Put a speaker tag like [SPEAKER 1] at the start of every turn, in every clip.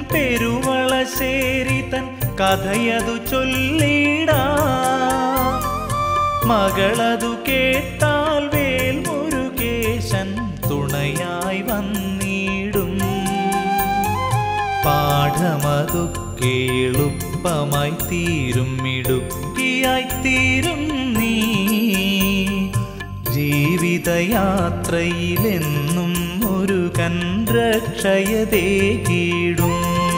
[SPEAKER 1] പെരുവളശ്ശേരി തൻ കഥയതു ചൊല്ലിടാ മകളതു കേട്ടാൽ വേൽ മുരുകേശൻ തുണയായി വന്നിടും പാഠമതൊക്കെ എളുപ്പമായി തീരും മിടുക്കിയായി തീരും നീ ജീവിതയാത്രയിലെന്നും ഒരു കൻരക്ഷയതേ കീടും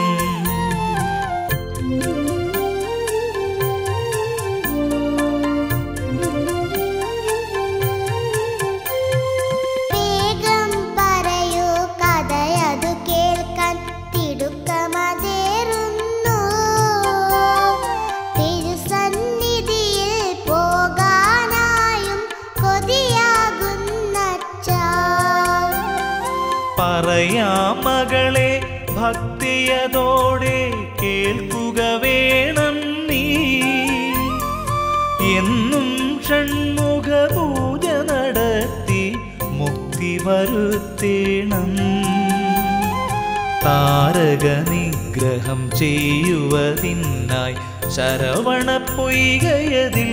[SPEAKER 2] വേഗം പറയൂ കഥയതു കേൾക്കാൻ തിടുക്കമതേറുന്നു തിരുസന്നിധിയിൽ പോകാനായും കൊതിയാകുന്നച്ചാ
[SPEAKER 1] പറയാം മകളെ ഭക്തിയതോടെ കേൾക്കുക വേണം നീ എന്നും ഷൺമുഖ പൂജ നടത്തി മുക്തി വരുത്തേണം താരക നിഗ്രഹം ചെയ്യുവതിനായി ശരവണ പൊയ്കയതിൽ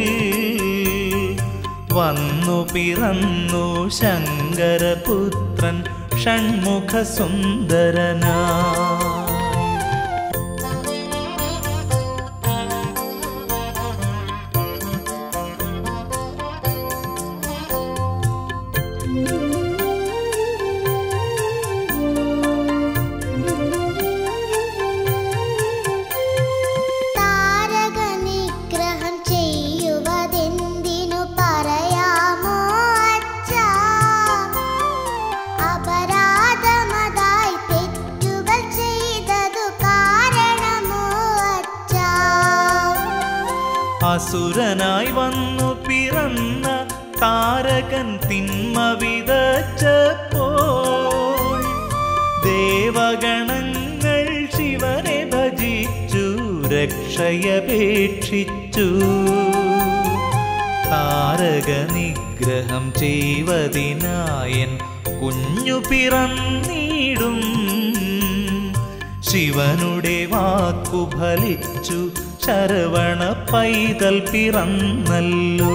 [SPEAKER 1] വന്നു പിറന്നു ശങ്കരപുത്രൻ ഷൺമുഖ സുന്ദരനായി
[SPEAKER 2] താരക നിഗ്രഹം ചെയ്യുവതെന്തിനു പറയാമോ അച്ഛാ അപരാധമതായി തെറ്റുകൾ ചെയ്തതു കാരണമോ അച്ഛാ
[SPEAKER 1] അസുരനായി വന്നു പിറന്ന താരകൻ തിന്മ വിതച്ചപ്പോൾ ദേവഗണങ്ങൾ ശിവനെ ഭജിച്ചു രക്ഷയപേക്ഷിച്ചു താരക നിഗ്രഹം ചെയ്വതിനായൻ കുഞ്ഞു പിറന്നീടും ശിവനുടെ വാക്കു ഫലിച്ചു ശരവണ പൈതൽ പിറന്നല്ലോ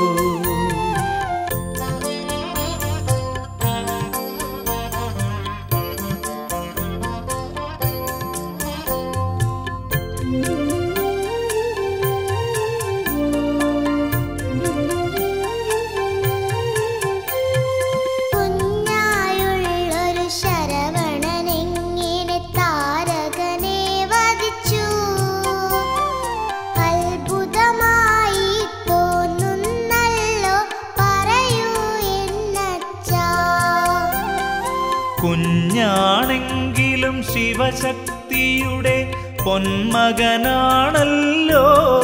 [SPEAKER 2] കുഞ്ഞായുള്ളൊരു ശരവണനെങ്ങിനെ താരകനെ വധിച്ചു അത്ഭുതമായി തോന്നുന്നല്ലോ പറയൂ എന്നച്ചാ
[SPEAKER 1] കുഞ്ഞാണെങ്കിലും ശിവശക്തിയുടെ പൊന്മകനാണല്ലോ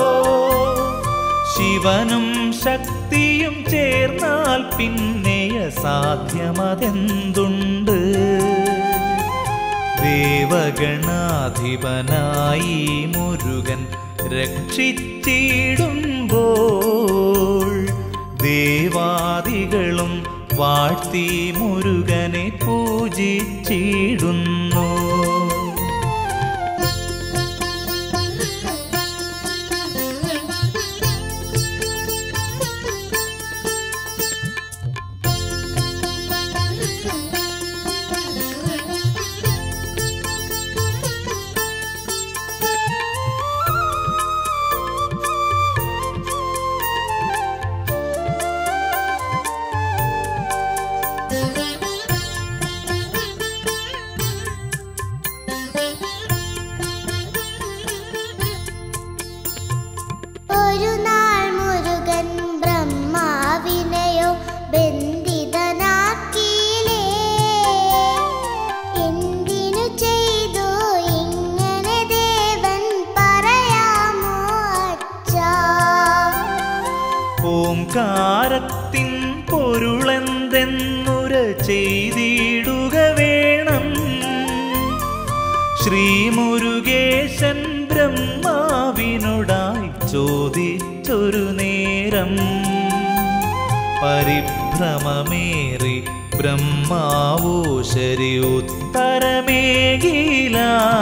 [SPEAKER 1] ശിവനും ശക്തിയും ചേർന്നാൽ പിന്നെ സാധ്യമതെന്തുണ്ട് ദേവഗണാധിപനായി മുരുകൻ രക്ഷിച്ചിടുമ്പോൾ ദേവാദികളും വാഴ്ത്തി മുരുകനെ പൂജിച്ചിടുന്നു
[SPEAKER 2] ഒരു നാൾ മുരുകൻ ബ്രഹ്മാവിനെയോ ബന്ധിതനാക്കിയിലേ എന്തിനു ചെയ്തു ഇങ്ങനെ ദേവൻ പറയാമോ അച്ഛാ
[SPEAKER 1] ഓംകാരത്തിൻ പൊരുളെന്തെന്നുര ചെയ്തിടുക വേണം ശ്രീമുരുകേശൻ ബ്രഹ്മാവിനോടായി ചോദിച്ചൊരു നേരം പരിഭ്രമമേറി ബ്രഹ്മാവോ ശരി ഉത്തരമേകില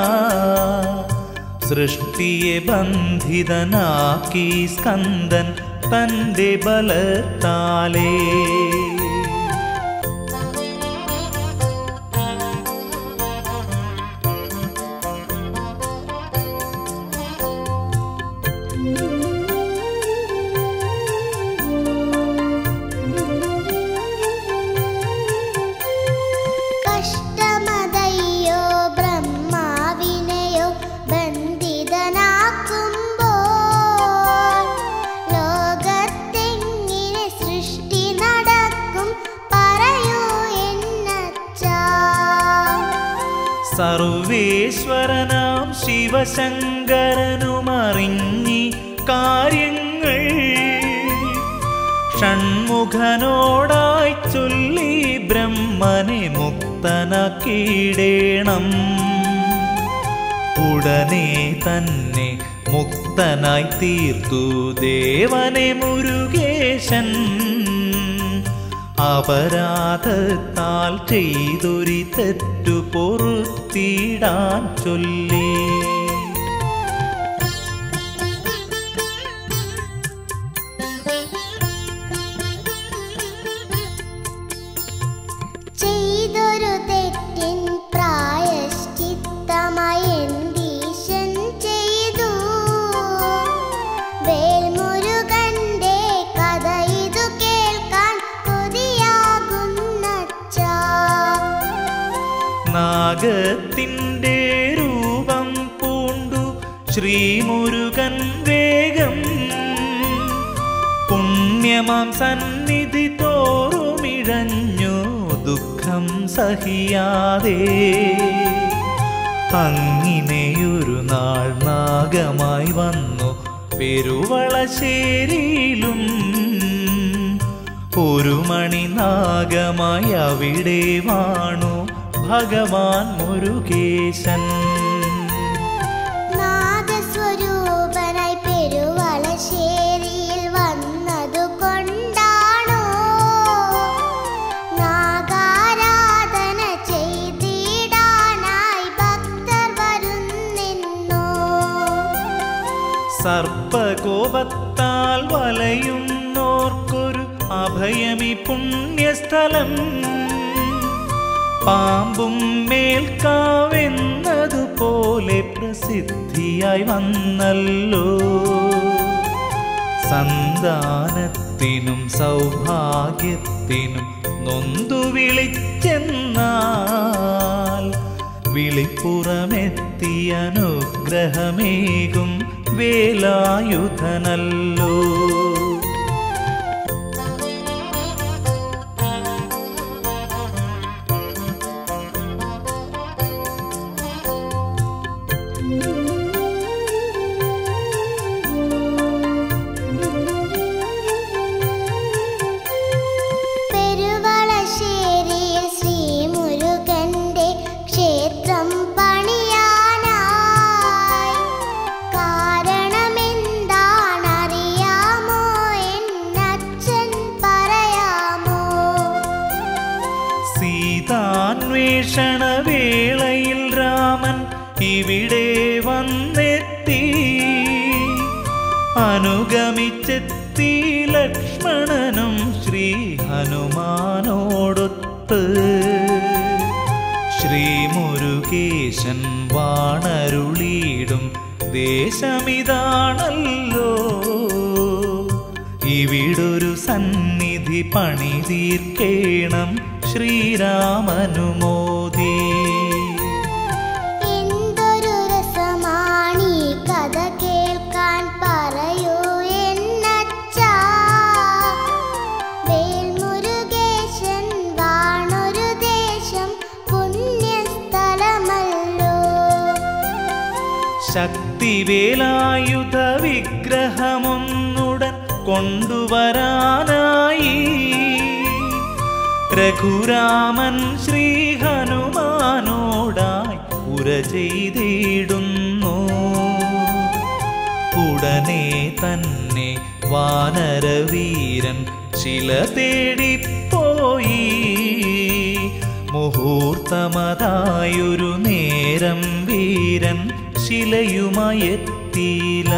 [SPEAKER 1] സൃഷ്ടിയെ ബന്ധിതനാക്കി സ്കന്ദൻ തൻ്റെ ബലത്താലേ
[SPEAKER 2] കഷ്ടമതയ്യോ ബ്രഹ്മാവിനെയോ ബന്ധിതനാക്കുമ്പോൾ ലോകത്തെങ്ങിനെ സൃഷ്ടി നടക്കും പറയൂ എന്നച്ചാ
[SPEAKER 1] സർവേശ്വരനാം ശിവശങ്കരനുമറിഞ്ഞി കാര്യങ്ങൾ ഷൺമുഖനോടായി ചൊല്ലി ബ്രഹ്മനെ മുക്തനാക്കിയിടേണം ഉടനെ തന്നെ മുക്തനായി തീർത്തു ദേവനെ മുരുകേശൻ അപരാധത്താൽ ചെയ്തൊരു തെറ്റു പൊറുത്തിടാൻ ചൊല്ലി
[SPEAKER 2] ചെയ്തൊരു തെറ്റിൻ പ്രായശ്ചിത്തമായി എന്തീശൻ ചെയ്തു വേൽമുരുകന്റെ കഥ ഇതു കേൾക്കാൻ കൊതിയാകുന്നച്ചാ
[SPEAKER 1] നാഗത്തിൻ്റെ രൂപം പൂണ്ടു ശ്രീമുരുകൻ വേഗം പുണ്യമാം സന്നിധി തോറുമിഴഞ്ഞു ദുഃഖം സഹിയാതെ അങ്ങിനെയൊരു നാൾ നാഗമായി വന്നു പെരുവളശ്ശേരിയിലും ഒരു മണി നാഗമായി അവിടെ വാണു ഭഗവാൻ മുരുകേശൻ
[SPEAKER 2] നാഗസ്വരൂപനായി പെരുവളശ്ശേരിയിൽ വന്നതു കൊണ്ടാണോ നാഗാരാധന ചെയ്തിടാനായി ഭക്തർ വരുന്നെന്നോ
[SPEAKER 1] സർപ്പകോപത്താൽ വലയുന്നോർക്കൊരു അഭയമി പുണ്യസ്ഥലം പാമ്പും മേൽക്കാവെന്നതുപോലെ പ്രസിദ്ധിയായി വന്നല്ലോ സന്താനത്തിനും സൗഭാഗ്യത്തിനും നൊന്തു വിളിച്ചെന്നാൽ വിളിപ്പുറമെത്തിയ അനുഗ്രഹമേകും വേലായുധനല്ലോ
[SPEAKER 2] പെരുവളശ്ശേരിയിൽ ശ്രീ മുരുകന്റെ ക്ഷേത്രം പണിയാനായി കാരണമെന്താണറിയാമോ എന്നച്ഛൻ പറയാമോ
[SPEAKER 1] സീതാന്വേഷണ വേളയിൽ രാമൻ ഇവിടെ വന്നെത്തി അനുഗമിച്ചെത്തി ലക്ഷ്മണനും ശ്രീ ഹനുമാനോടൊത്ത് ശ്രീ മുരുകേശൻ വാണരുളിയിടും ദേശമിതാണല്ലോ ഇവിടൊരു സന്നിധി പണി തീർക്കേണം ശ്രീരാമനുമോദി
[SPEAKER 2] എന്തൊരു രസമാണീ കഥ കേൾക്കാൻ പറയൂ എന്നച്ഛാ വേൽമുരുകേശൻ വാണൊരു ദേശം പുണ്യസ്ഥലമല്ലോ
[SPEAKER 1] ശക്തിവേലായുധ വിഗ്രഹമൊന്നുടൻ കൊണ്ടുവരാനായി രഘുരാമൻ ശ്രീ ഹനുമാനോടായി ഉര ചെയ്തിടുന്നു ഉടനെ തന്നെ വാനരവീരൻ ചില തേടിപ്പോയി മുഹൂർത്തമതായൊരു നേരം വീരൻ ശിലയുമയെത്തിയില്ല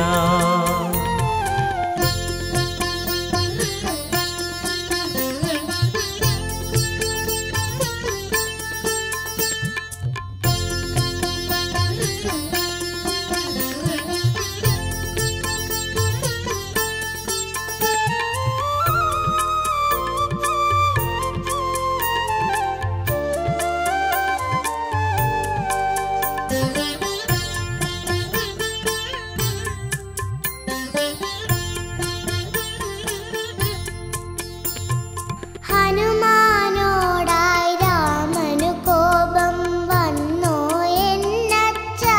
[SPEAKER 2] ഹനുമാനോടായി രാമനു കോപം വന്നോ എന്നച്ചാ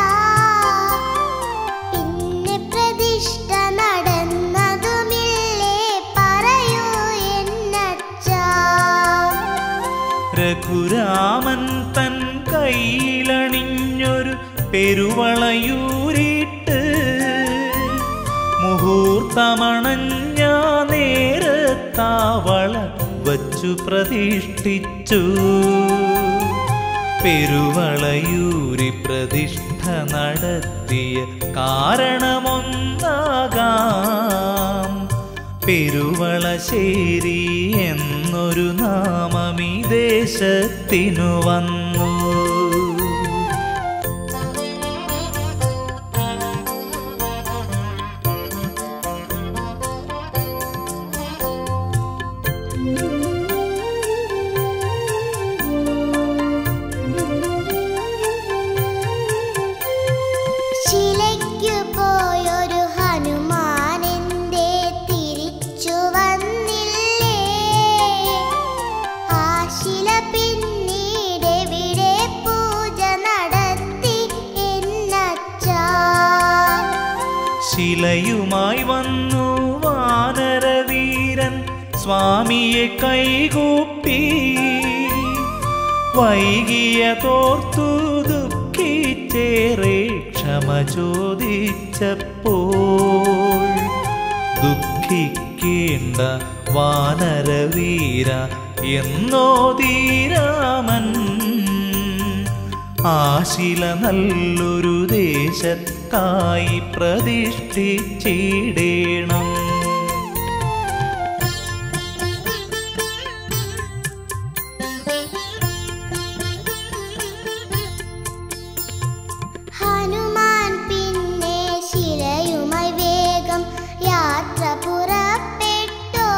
[SPEAKER 2] പിന്നെ പ്രതിഷ്ഠ നടന്നതുമില്ലേ പറയൂ എന്നച്ചാ
[SPEAKER 1] രഘുരാമൻ തൻ കയ്യിലണിഞ്ഞൊരു പെരുവളയൂരിട്ട് മുഹൂർത്തമണഞ്ഞ നേരത്താവള വച്ചു പ്രതിഷ്ഠിച്ചു പെരുവളയൂരി പ്രതിഷ്ഠ നടത്തിയ കാരണമൊന്നാകാം പെരുവളശ്ശേരി എന്നൊരു നാമമീ ദേശത്തിനു വന്നു
[SPEAKER 2] ശിലയ്ക്കു പോയൊരു ഹനുമാനെന്തേ തിരിച്ചു വന്നില്ലേ ആ ശില പിന്നീടെവിടെ പൂജ നടത്തി എന്നച്ചാ
[SPEAKER 1] ശിലയുമായി വന്നു വാനരവീരൻ സ്വാമിയെ കൈകൂപ്പി വൈകിയ തോർത്തു ദുഃഖിച്ചേറെ ക്ഷമ ചോദിച്ചപ്പോൾ ദുഃഖിക്കേണ്ട വാനരവീര എന്നോദീരാമൻ ആശില നല്ലൊരു ദേശത്തായി പ്രതിഷ്ഠിച്ചിടേണം
[SPEAKER 2] ഹനുമാൻ പിന്നെ ശിലയുമായി വേഗം യാത്ര പുറപ്പെട്ടു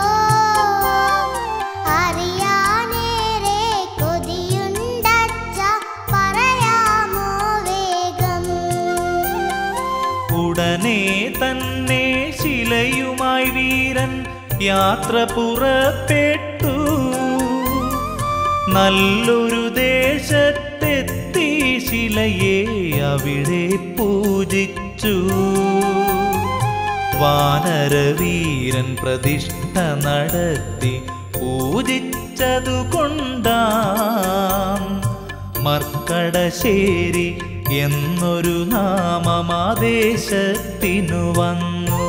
[SPEAKER 2] അറിയാനേറെ കൊതിയുണ്ടച്ച പറയാമോ വേഗം
[SPEAKER 1] ഉടനെ തന്നെ ശിലയുമായി വീരൻ യാത്ര പുറപ്പെട്ടു നല്ലൊരു ദേശത്തെത്തി ശിലയെ അവിടെ പൂജിച്ചു വാനരവീരൻ പ്രതിഷ്ഠ നടത്തി പൂജിച്ചതുകൊണ്ടാം മർക്കടശ്ശേരി എന്നൊരു നാമമാദേശത്തിനു വന്നു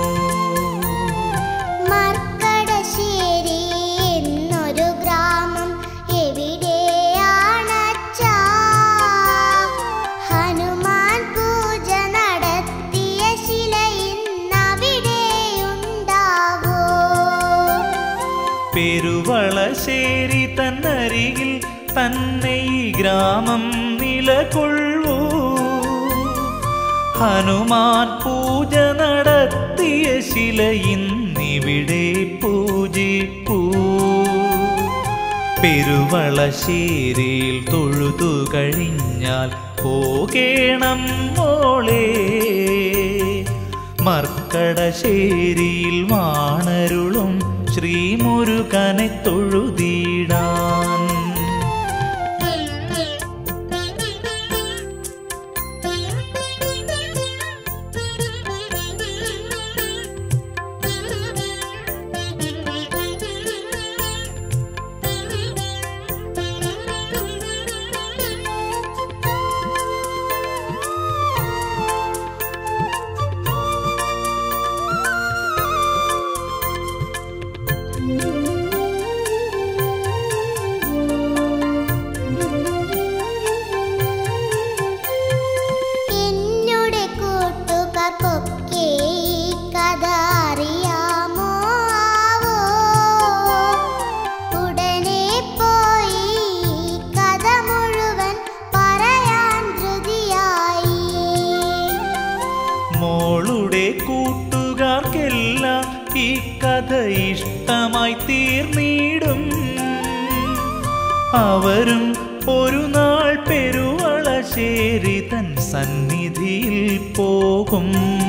[SPEAKER 2] മർക്കടശ്ശേരി എന്നൊരു ഗ്രാമം എവിടെയാണച്ചാ ഹനുമാൻ പൂജ നടത്തിയ ശില ഇന്നവിടെയുണ്ടാവോ
[SPEAKER 1] പെരുവളശ്ശേരി തന്നരികിൽ തന്നെ ഈ ഗ്രാമം നിലകൊള്ളൂ ഹനുമാൻ പൂജ നടത്തിയ ശില ഇന്നിവിടെ പൂജിപ്പൂ പെരുവളശ്ശേരിയിൽ തൊഴുതു കഴിഞ്ഞാൽ പോകേണം മോളെ മർക്കടശ്ശേരിയിൽ വാണരുളും ശ്രീമുരുകനെ തൊഴുതിടാൻ തീർന്നിടും അവരും ഒരു നാൾ പെരുവളശ്ശേരി തൻ സന്നിധിയിൽ പോകും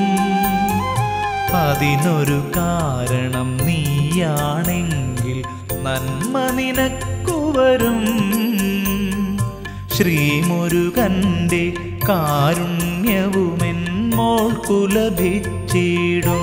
[SPEAKER 1] അതിനൊരു കാരണം നീയാണെങ്കിൽ നന്മ നിനക്കു വരും ശ്രീമുരുകന്റെ കാരുണ്യവുമെന്മോൾക്കു ലഭിച്ചിടും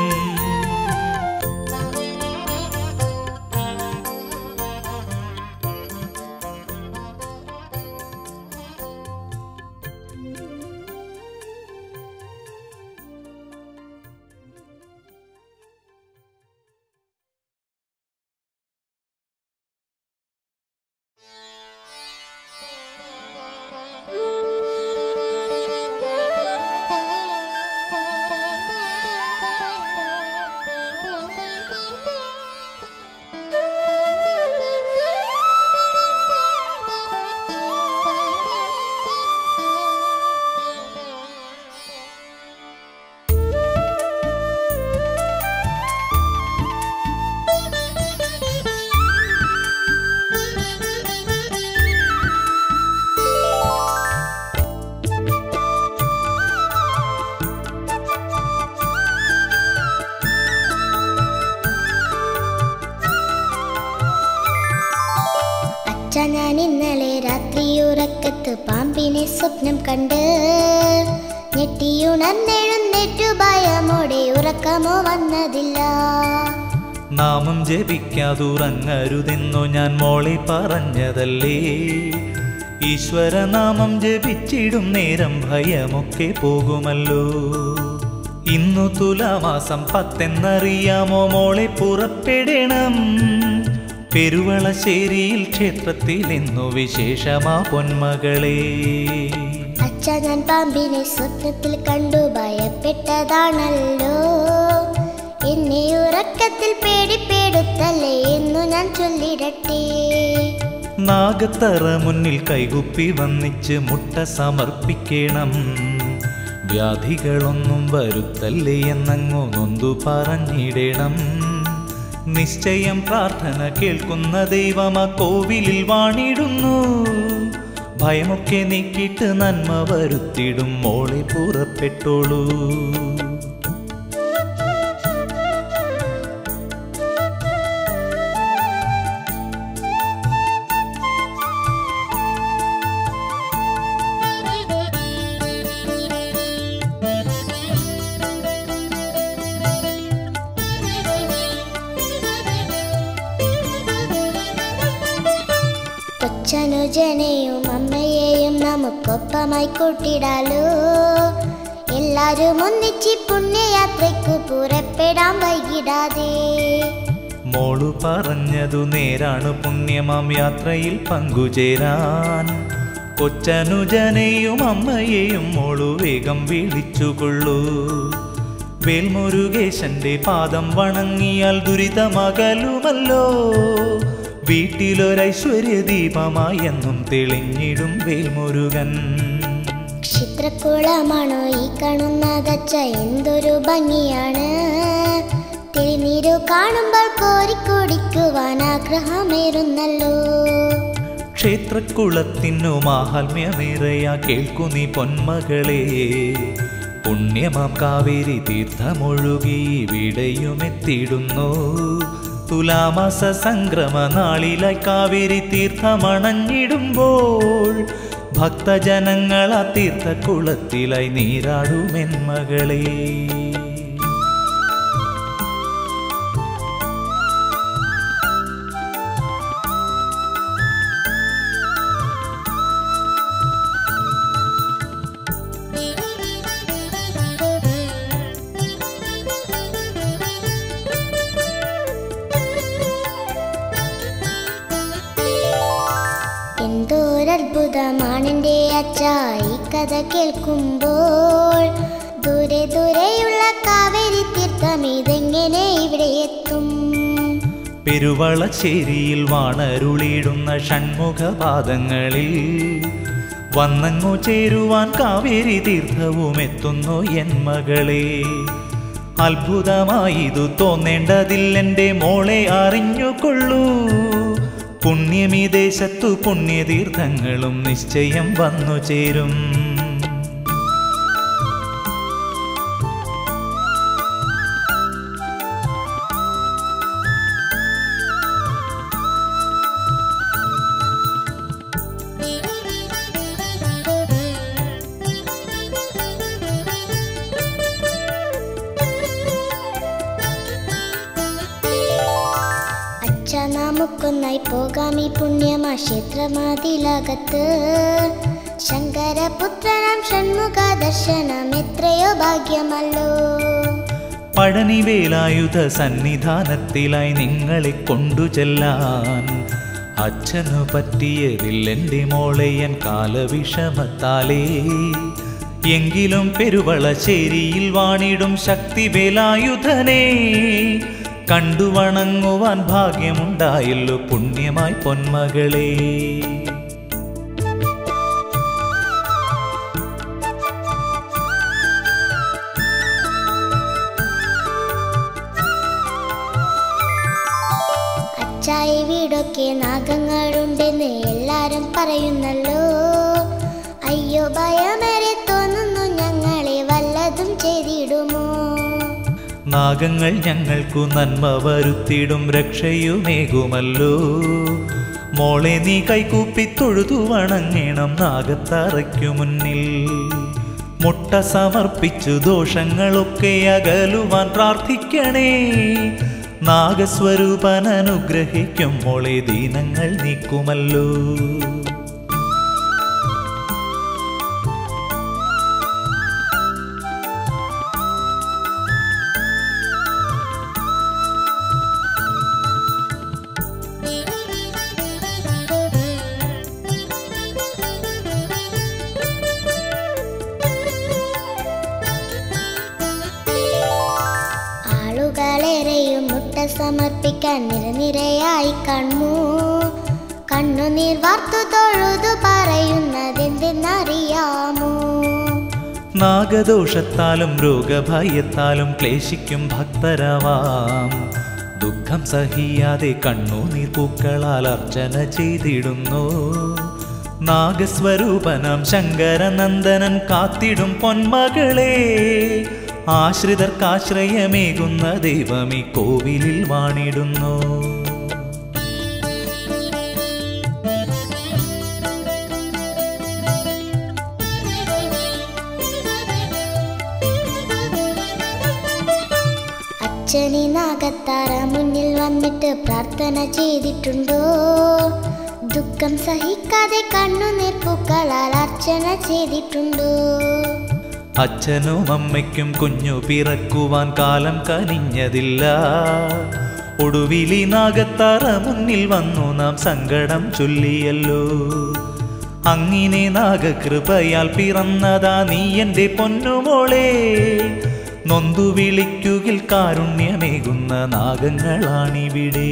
[SPEAKER 2] അച്ഛ ഞാൻ ഇന്നലെ രാത്രി ഉറക്കത്ത് പാമ്പിനെ സ്വപ്നം കണ്ട് ഞെട്ടിയുണർന്നെഴുന്നേറ്റു ഭയമോടെ ഉറക്കമോ വന്നതില്ല
[SPEAKER 1] നാമം ജപിക്കാതുറങ്ങരുതെന്നു ഞാൻ മോളെ പറഞ്ഞതല്ലേ ഈശ്വരനാമം ജപിച്ചിടും നേരം ഭയമൊക്കെ പോകുമല്ലോ ഇന്നു തുലാമാസം പത്തെന്നറിയാമോ മോളെ പുറപ്പെടണം പെരുവളശ്ശേരിയിൽ ക്ഷേത്രത്തിൽ ഇന്നു വിശേഷമാ പൊന്മകളെ
[SPEAKER 2] അച്ഛ ഞാൻ പാമ്പിനെ സ്വപ്നത്തിൽ കണ്ടു ഭയപ്പെട്ടതാണല്ലോ എന്നെ ഉറക്കത്തിൽ പേടിപ്പെടുത്തല്ലേ എന്നു ഞാൻ ചൊല്ലിടട്ടെ
[SPEAKER 1] നാഗത്തറ മുന്നിൽ കൈകുപ്പി വന്നിച്ച് മുട്ട സമർപ്പിക്കണം വ്യാധികളൊന്നും വരുത്തല്ലേ എന്നങ്ങു നൊന്തു പറഞ്ഞിടണം നിശ്ചയം പ്രാർത്ഥന കേൾക്കുന്ന ദൈവമ കോവിലിൽ വാണിടുന്നു ഭയമൊക്കെ നീക്കിയിട്ട് നന്മ വരുത്തിടും മോളെ പുറപ്പെട്ടോളൂ
[SPEAKER 2] കൊച്ചനുജനെയും അമ്മയെയും നമുക്കൊപ്പമായി കൂട്ടിടാലോ എല്ലാരും ഒന്നിച്ച് പുണ്യയാത്രയ്ക്ക് പുറപ്പെടാൻ വൈകിടാതെ
[SPEAKER 1] മോളു പറഞ്ഞതു നേരാണ് പുണ്യമാം യാത്രയിൽ പങ്കുചേരാൻ കൊച്ചനുജനെയും അമ്മയെയും മോളു വേഗം വിളിച്ചുകൊള്ളൂ വേൽമുരുകേശന്റെ പാദം വണങ്ങിയാൽ ദുരിതമകലുമല്ലോ വീട്ടിലൊരൈശ്വര്യ ദീപമായി എന്നും തെളിഞ്ഞിടും വേൽമുരുകൻ
[SPEAKER 2] ക്ഷിത്രക്കുളമാണോ ഈ കാണുന്നതച്ച എന്തൊരു ഭംഗിയാണ് തിരുനീരു കാണുമ്പോൾ കോരിക്കുടിക്കുവാൻ ആഗ്രഹമേറുന്നല്ലോ
[SPEAKER 1] ക്ഷേത്രക്കുളത്തിനു മാഹാത്മ്യമേറെയാ കേൾക്കു നീ പൊന്മകളെ പുണ്യമാം കാവേരി തീർത്ഥമൊഴുകി ഇവിടെയുമെത്തിടുന്നു തുലാമാസ സംക്രമ നാളിലായി കാവേരി തീർത്ഥമണഞ്ഞിടുമ്പോൾ ഭക്തജനങ്ങൾ ആ തീർത്ഥക്കുളത്തിലായി നീരാടുമെന്മകളെ
[SPEAKER 2] എന്തോരത്ഭുതമാണെൻ്റെ അച്ഛ ഈ കഥ കേൾക്കുമ്പോൾ ദൂരെ ദൂരെയുള്ള കാവേരി തീർത്ഥം ഇതെങ്ങനെ ഇവിടെ എത്തും
[SPEAKER 1] പെരുവളശ്ശേരിയിൽ വാണരുളിയിടുന്ന ഷൺമുഖപാദങ്ങളിൽ വന്നങ്ങു ചേരുവാൻ കാവേരി തീർത്ഥവും എത്തുന്നു എൻ മകളെ അത്ഭുതമായിതു തോന്നേണ്ടതില്ലെൻ്റെ മോളെ അറിഞ്ഞുകൊള്ളൂ പുണ്യമീ ദേശത്തു പുണ്യതീർത്ഥങ്ങളും നിശ്ചയം വന്നു ചേരും
[SPEAKER 2] അച്ഛ നമുക്കൊന്നായി പോകാം ഈ പുണ്യമാ ക്ഷേത്രമാതിലകത്ത് ശങ്കരപുത്രനാം ഷൺമുഖ ദർശനം എത്രയോ ഭാഗ്യമല്ലോ
[SPEAKER 1] പഴനിവേലായുധ സന്നിധാനത്തിലായി നിങ്ങളെ കൊണ്ടു ചെല്ലാൻ അച്ഛനു പറ്റിയതില്ലെൻ്റെ മോളെയൻ കാലവിഷമത്താലേ എങ്കിലും പെരുവളശ്ശേരിയിൽ വാണിടും ശക്തി വേലായുധനെ കണ്ടു വണങ്ങുവാൻ ഭാഗ്യമുണ്ടായല്ലോ പുണ്യമായി പൊന്മകളേ
[SPEAKER 2] അച്ചായി വീടൊക്കെ നാഗങ്ങളുണ്ടെന്ന് എല്ലാരും പറയുന്നല്ലോ അയ്യോ ഭയമേറെ തോന്നുന്നു ഞങ്ങളെ വല്ലതും ചെയ്തിടുമോ
[SPEAKER 1] നാഗങ്ങൾ ഞങ്ങൾക്കു നന്മ വരുത്തിടും രക്ഷയുമേകുമല്ലോ മോളെ നീ കൈകൂപ്പി തൊഴുതു വണങ്ങണം നാഗത്തറയ്ക്കു മുന്നിൽ മുട്ട സമർപ്പിച്ചു ദോഷങ്ങളൊക്കെ അകലുവാൻ പ്രാർത്ഥിക്കണേ നാഗസ്വരൂപൻ അനുഗ്രഹിക്കും മോളെ ദീനങ്ങൾ നീക്കുമല്ലോ
[SPEAKER 2] ആളുകളേറെയും മുട്ട സമർപ്പിക്കാൻ നിരനിരയായി കണ്ണു കണ്ണുനീർ വാർത്തു തൊഴുതു പറയുന്നതെന്തെന്നറിയാമോ
[SPEAKER 1] നാഗദോഷത്താലും രോഗഭയത്താലും ക്ലേശിക്കും ഭക്തരവാം ദുഃഖം സഹിയാതെ കണ്ണുനീർ പൂക്കളാൽ അർച്ചന ചെയ്തിടുന്നു നാഗസ്വരൂപനം ശങ്കരനന്ദനൻ കാത്തിടും പൊന്മകളെ ആശ്രിതർക്കാശ്രയമേകുന്ന ദൈവമീ കോവിലിൽ വാണിടുന്നു
[SPEAKER 2] അച്ഛനി നാഗത്താറ മുന്നിൽ വന്നിട്ട് പ്രാർത്ഥന ചെയ്തിട്ടുണ്ടോ ദുഃഖം സഹിക്കാതെ കണ്ണുനീർ പൂക്കളാൽ അർച്ചന ചെയ്തിട്ടുണ്ടോ
[SPEAKER 1] അച്ഛനും അമ്മയ്ക്കും കുഞ്ഞു പിറക്കുവാൻ കാലം കനിഞ്ഞതില്ല ഒടുവിലി നാഗത്താറ മുന്നിൽ വന്നു നാം സങ്കടം ചൊല്ലിയല്ലോ അങ്ങിനെ നാഗകൃപയാൽ പിറന്നതാ നീ എൻ്റെ പൊന്നുമോളെ നൊന്തു വിളിക്കുകിൽ കാരുണ്യമേകുന്ന നാഗങ്ങളാണിവിടെ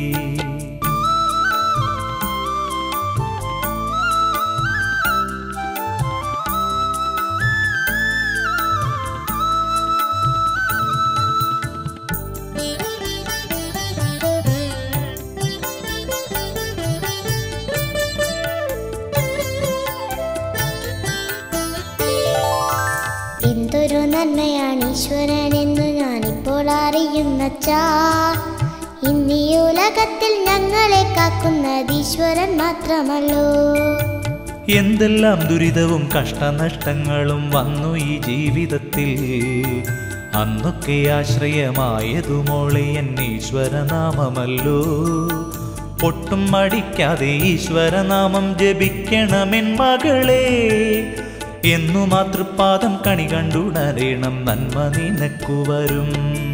[SPEAKER 2] എന്തൊരു നന്മയാണ് ഈശ്വരൻ എന്ന് ഞാനിപ്പോൾ അറിയുന്നച്ചാ ഇന്നീ ഉലകത്തിൽ ഞങ്ങളെ കാക്കുന്നത് ഈശ്വരൻ മാത്രമല്ലോ
[SPEAKER 1] എന്തെല്ലാം ദുരിതവും കഷ്ടനഷ്ടങ്ങളും വന്നു ഈ ജീവിതത്തിൽ അന്നൊക്കെ ആശ്രയമായതു മോളെ എന്നെ ഈശ്വരനാമമല്ലോ ഒട്ടും മടിക്കാതെ ഈശ്വരനാമം ജപിക്കണമെൻ മകളെ എന്നു മാതൃപാദം കണി കണ്ടുണരേണം നന്മ നിനക്കു വരും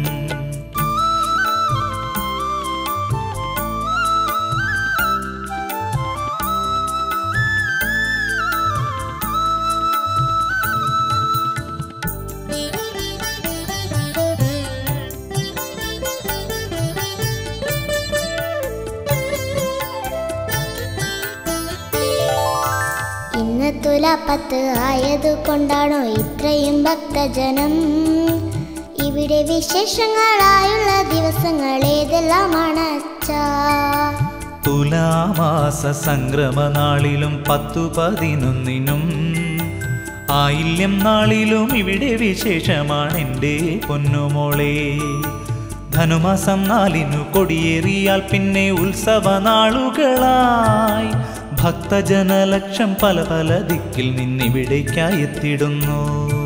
[SPEAKER 2] ഇന്ന് തുലാപ്പത്ത് ആയത് കൊണ്ടാണോ ഇത്രയും ഭക്തജനം ഇവിടെ വിശേഷങ്ങളായുള്ള ദിവസങ്ങൾ ഏതെല്ലാമാണ് അച്ഛാ
[SPEAKER 1] തുലാമാസ സംക്രമ നാളിലും പത്തു പതിനൊന്നിനും ആയില്യം നാളിലും ഇവിടെ വിശേഷമാണ് എൻ്റെ പൊന്നുമോളെ ധനുമാസം നാലിനു കൊടിയേറിയാൽ പിന്നെ ഉത്സവ നാളുകളായി ഭക്തജനലക്ഷം പല പല ദിക്കിൽ നിന്നിവിടേക്കായി എത്തിടുന്നു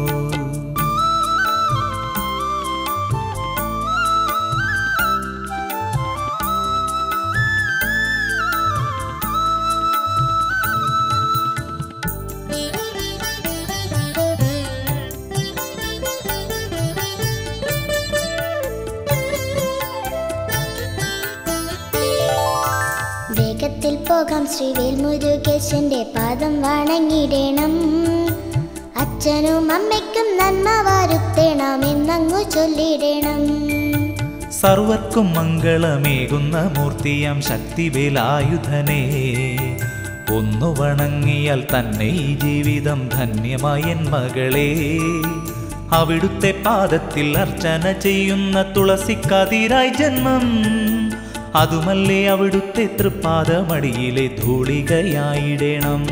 [SPEAKER 2] വേഗത്തിൽ പോകാം ശ്രീവേൽ മുരുകേശന്റെ പാദം വണങ്ങിടണം അച്ഛനും അമ്മയ്ക്കും നന്മ വരുത്തേണം എന്നങ്ങു ചൊല്ലിടണം
[SPEAKER 1] സർവർക്കും മംഗളമേകുന്ന മൂർത്തിയാം ശക്തിവേലായുധനെ ഒന്നു വണങ്ങിയാൽ തന്നെ ഈ ജീവിതം ധന്യമായൻ മകളെ അവിടുത്തെ പാദത്തിൽ അർച്ചന ചെയ്യുന്ന തുളസിക്കതിരായി ജന്മം അതുമല്ലേ അവിടുത്തെ തൃപ്പാദമടിയിലെ ധൂളികയായിടണം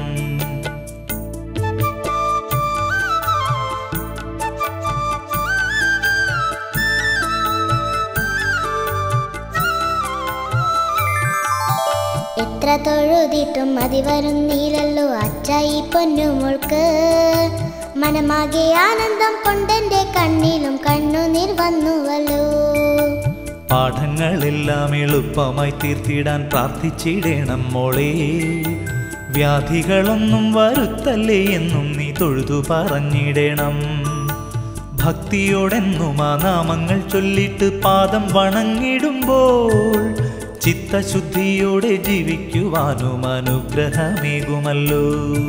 [SPEAKER 2] എത്ര തൊഴുതിട്ടും മതി വരുന്നില്ലല്ലോ അച്ഛ ഈ പൊന്നുമോൾക്ക് മനമാകെ ആനന്ദം കൊണ്ടെന്റെ കണ്ണിലും കണ്ണുനീർ വന്നുവല്ലോ
[SPEAKER 1] പാഠങ്ങളെല്ലാം എളുപ്പമായി തീർത്തിടാൻ പ്രാർത്ഥിച്ചിടേണം മോളെ വ്യാധികളൊന്നും വരുത്തല്ലേ എന്നും നീ തൊഴുതു പറഞ്ഞിടണം ഭക്തിയോടെന്നും ആ നാമങ്ങൾ ചൊല്ലിട്ട് പാദം വണങ്ങിടുമ്പോൾ ചിത്തശുദ്ധിയോടെ ജീവിക്കുവാനും അനുഗ്രഹമേകുമല്ലോ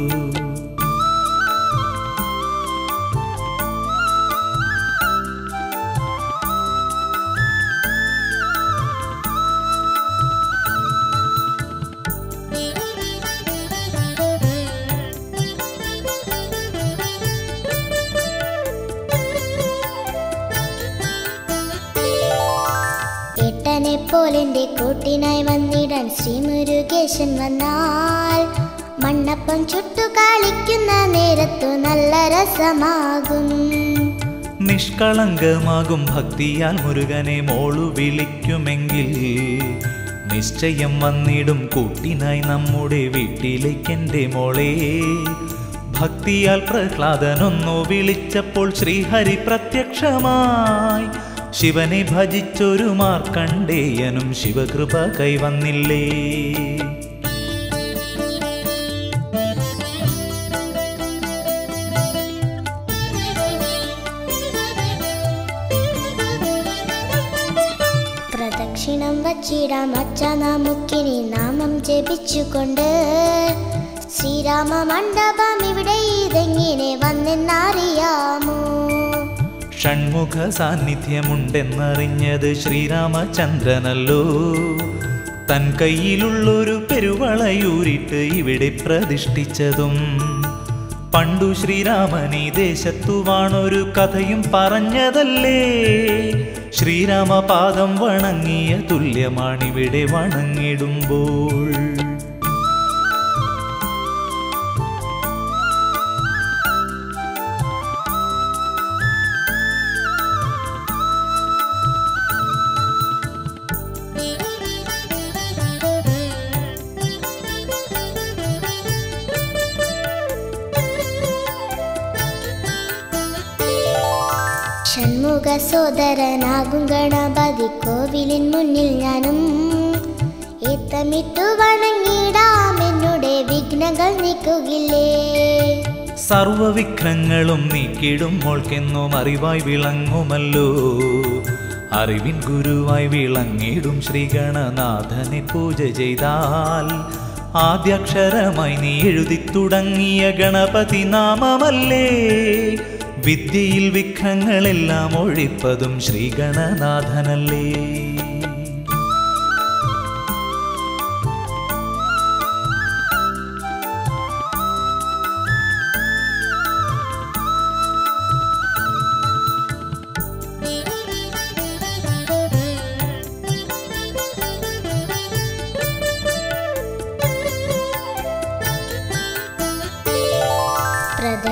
[SPEAKER 2] ഏട്ടനെ പോലെന്റെ കൂട്ടിനായി വന്നിടാൻ ശ്രീ മുരുകേശൻ വന്നാൽ മണ്ണപ്പം ചുട്ടു കളിക്കുന്ന നേരത്തു നല്ല രസമാകും
[SPEAKER 1] നിഷ്കളങ്കമാകും ഭക്തിയാൽ മുരുകനെ മോളു വിളിക്കുമെങ്കിൽ നിശ്ചയം വന്നിടും കൂട്ടിനായി നമ്മുടെ വീട്ടിലേക്കെൻ്റെ മോളെ ഭക്തിയാൽ പ്രഹ്ലാദനൊന്നു വിളിച്ചപ്പോൾ ശ്രീഹരി പ്രത്യക്ഷമായി ശിവനെ ഭജിച്ചൊരു മാർക്കണ്ടേയനും ശിവകൃപ കൈവന്നില്ലേ
[SPEAKER 2] പ്രദക്ഷിണം വച്ചിടാം അച്ഛ നമുക്കിനി നാമം ജപിച്ചുകൊണ്ട് ശ്രീരാമ മണ്ഡപം ഇവിടെ ഇതെങ്ങനെ വന്നെന്നറിയാമോ
[SPEAKER 1] ഷൺമുഖ സാന്നിധ്യമുണ്ടെന്നറിഞ്ഞത് ശ്രീരാമചന്ദ്രനല്ലോ തൻ കയ്യിലുള്ളൊരു പെരുവളയൂരിട്ട് ഇവിടെ പ്രതിഷ്ഠിച്ചതും പണ്ടു ശ്രീരാമൻ ഈ ദേശത്തു വാണൊരു കഥയും പറഞ്ഞതല്ലേ ശ്രീരാമപാദം വണങ്ങിയ തുല്യമാണിവിടെ വണങ്ങിടുമ്പോൾ
[SPEAKER 2] ഷൺമുഖ സോദരനാകും ഗണപതി കോവിലിൻ മുന്നിൽ ഞാനും ഏത്തമിട്ടു വണങ്ങിടാം എന്നുടെ വിഘ്നങ്ങൾ നീക്കുകില്ലേ
[SPEAKER 1] സർവവിഘ്നങ്ങളും നീക്കിടും മോൾക്കെന്നും അറിവായി വിളങ്ങുമല്ലോ അറിവിൻ ഗുരുവായി വിളങ്ങിടും ശ്രീഗണനാഥനെ പൂജ ചെയ്താൽ ആദ്യാക്ഷരമായി നീ എഴുതി തുടങ്ങിയ ഗണപതി നാമമല്ലേ വിദ്യയിൽ വിഘ്നങ്ങളെല്ലാം ഒഴിപ്പതും ശ്രീഗണനാഥനല്ലേ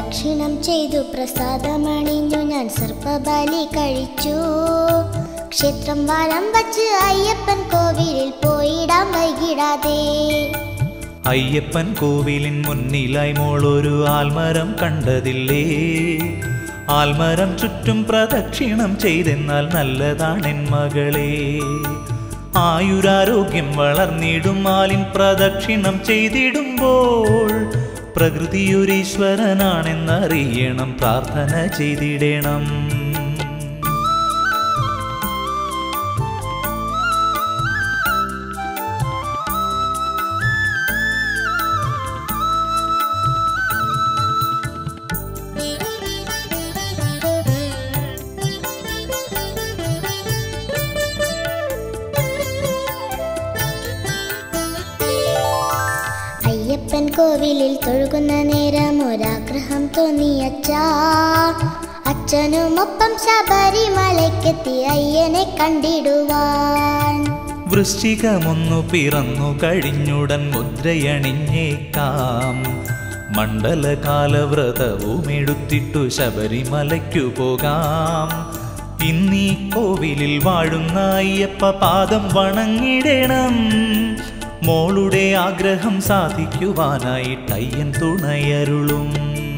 [SPEAKER 2] പ്രദക്ഷിണം ചെയ്തു പ്രസാദമണിഞ്ഞു ഞാൻ സർപ്പബലി കഴിച്ചു ക്ഷേത്രം വലം വച്ച് അയ്യപ്പൻ കോവിലിൽ പോയിടാൻ വൈകിടാതെ
[SPEAKER 1] അയ്യപ്പൻ കോവിലിൻ മുന്നിലായി മോളൊരു ആൽമരം കണ്ടതില്ലേ ആൽമരം ചുറ്റും പ്രദക്ഷിണം ചെയ്തെന്നാൽ നല്ലതാണെൻ മകളെ ആയുരാരോഗ്യം വളർന്നിടും ആലിൻ പ്രദക്ഷിണം ചെയ്തിടുമ്പോൾ പ്രകൃതിയൊരീശ്വരനാണെന്നറിയണം പ്രാർത്ഥന ചെയ്തിടണം
[SPEAKER 2] അയ്യപ്പൻ കോവിലിൽ തൊഴുകുന്ന നേരം ഒരാഗ്രഹം തോന്നി അച്ഛാ അച്ഛനുമൊപ്പം ശബരിമലയ്ക്കെത്തി അയ്യനെ കണ്ടിടുവാൻ
[SPEAKER 1] വൃശ്ചികമൊന്നു പിറന്നു കഴിഞ്ഞുടൻ മുദ്രയണിഞ്ഞേക്കാം മണ്ഡലകാലവ്രതവും എടുത്തിട്ടു ശബരിമലയ്ക്കു പോകാം ഇന്നീ കോവിലിൽ വാഴുന്ന അയ്യപ്പ പാദം വണങ്ങിടണം മോളുടെ ആഗ്രഹം സാധിക്കുവാനായിട്ട് അയ്യൻ തുണയരുളും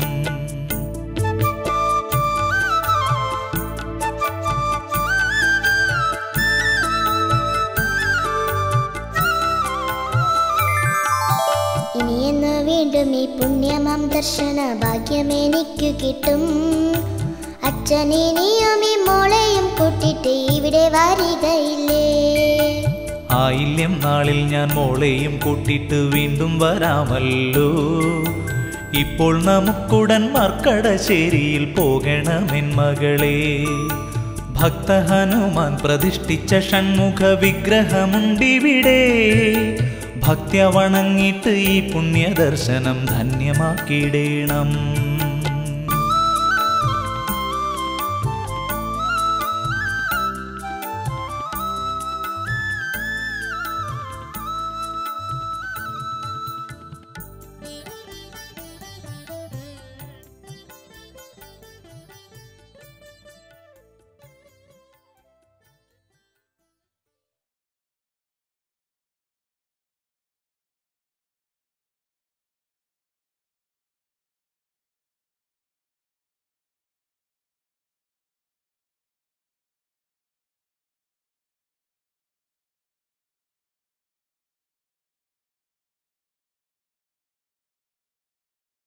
[SPEAKER 2] ഇനിയെന്ന് വീണ്ടും ഈ പുണ്യമാം ദർശന ഭാഗ്യം എനിക്ക് കിട്ടും അച്ഛനിനിയും ഈ മോളെയും കൂട്ടിട്ട് ഇവിടെ വരികയില്ലേ
[SPEAKER 1] ആയില്യം നാളിൽ ഞാൻ മോളെയും കൂട്ടിട്ട് വീണ്ടും വരാമല്ലോ ഇപ്പോൾ നമുക്കുടൻ മർക്കടശ്ശേരിയിൽ പോകണമെൻ മകളെ ഭക്ത ഹനുമാൻ പ്രതിഷ്ഠിച്ച ഷൺമുഖ വിഗ്രഹമുണ്ടിവിടെ ഭക്ത്യ വണങ്ങിട്ട് ഈ പുണ്യദർശനം ധന്യമാക്കിയിടേണം